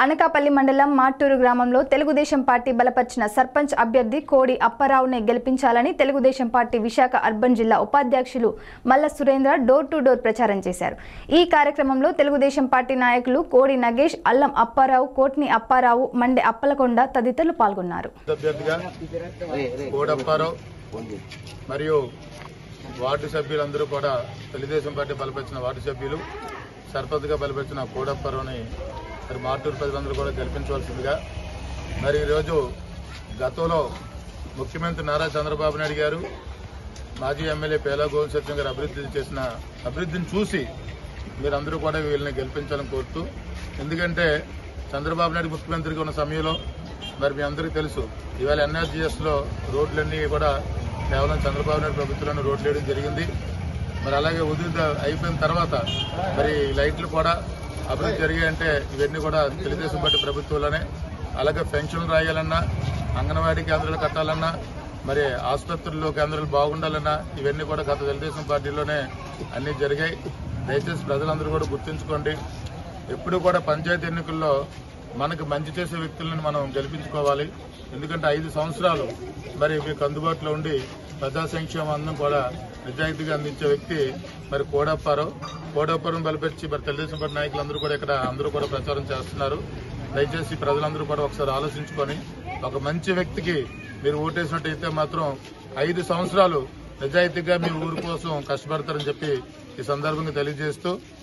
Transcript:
అనకాపల్లి మండలం మాట్టూరు గ్రామంలో తెలుగుదేశం పార్టీ బలపరిచిన సర్పంచ్ అభ్యర్థి కోడి అప్పారావుని గెలిపించాలని తెలుగుదేశం పార్టీ విశాఖ అర్బన్ జిల్లా ఉపాధ్యక్షులు మల్ల సురేంద్ర డోర్ టు డోర్ ప్రచారం చేశారు ఈ కార్యక్రమంలో తెలుగుదేశం పార్టీ నాయకులు కోడి నగేష్ అల్లం అప్పారావు కోట్ని అప్పారావు మండె అప్పలకొండ తదితరులు పాల్గొన్నారు అభ్యర్థిగా కోడప్పారావు మరియు వార్డు సభ్యులందరూ కూడా తెలుగుదేశం పార్టీ బలపరిచిన వార్డు సభ్యులు సర్పంచ్గా బలపరిచిన కోడప్పారావుని మరి మార్టూరు ప్రజలందరూ కూడా గెలిపించవలసిందిగా మరి ఈరోజు గతంలో ముఖ్యమంత్రి నారా చంద్రబాబు నాయుడు గారు మాజీ ఎమ్మెల్యే పేలా గోవింద్ సత్యం గారు అభివృద్ధి చేసిన అభివృద్ధిని చూసి మీరందరూ కూడా వీళ్ళని గెలిపించాలని కోరుతూ ఎందుకంటే చంద్రబాబు నాయుడు ముఖ్యమంత్రిగా ఉన్న సమయంలో మరి మీ అందరికీ తెలుసు ఇవాళ ఎన్ఆర్జీఎస్ లో రోడ్లన్నీ కూడా కేవలం చంద్రబాబు నాయుడు ప్రభుత్వంలోనే రోడ్లు వేయడం జరిగింది మరి అలాగే ఉదిత అయిపోయిన తర్వాత మరి లైట్లు కూడా అభివృద్ధి జరిగాయంటే ఇవన్నీ కూడా తెలుగుదేశం పార్టీ ప్రభుత్వంలోనే అలాగే పెన్షన్లు రాయాలన్నా అంగన్వాడీ కేంద్రాలు కట్టాలన్నా మరి ఆసుపత్రుల్లో కేంద్రాలు బాగుండాలన్నా ఇవన్నీ కూడా గత తెలుగుదేశం పార్టీలోనే అన్ని జరిగాయి దయచేసి ప్రజలందరూ కూడా గుర్తుంచుకోండి ఎప్పుడు కూడా పంచాయతీ ఎన్నికల్లో మనకు మంచి చేసే వ్యక్తులను మనం గెలిపించుకోవాలి ఎందుకంటే ఐదు సంవత్సరాలు మరి మీకు అందుబాటులో ఉండి ప్రజా సంక్షేమం అందం కూడా నిజాయితీగా అందించే వ్యక్తి మరి కోడప్పారావు కోడప్పారం బలపరిచి మరి తెలుగుదేశం పార్టీ నాయకులందరూ కూడా ఇక్కడ అందరూ కూడా ప్రచారం చేస్తున్నారు దయచేసి ప్రజలందరూ కూడా ఒకసారి ఆలోచించుకొని ఒక మంచి వ్యక్తికి మీరు ఓటేసినట్టయితే మాత్రం ఐదు సంవత్సరాలు నిజాయితీగా మీ ఊరు కోసం కష్టపడతారని చెప్పి ఈ సందర్భంగా తెలియజేస్తూ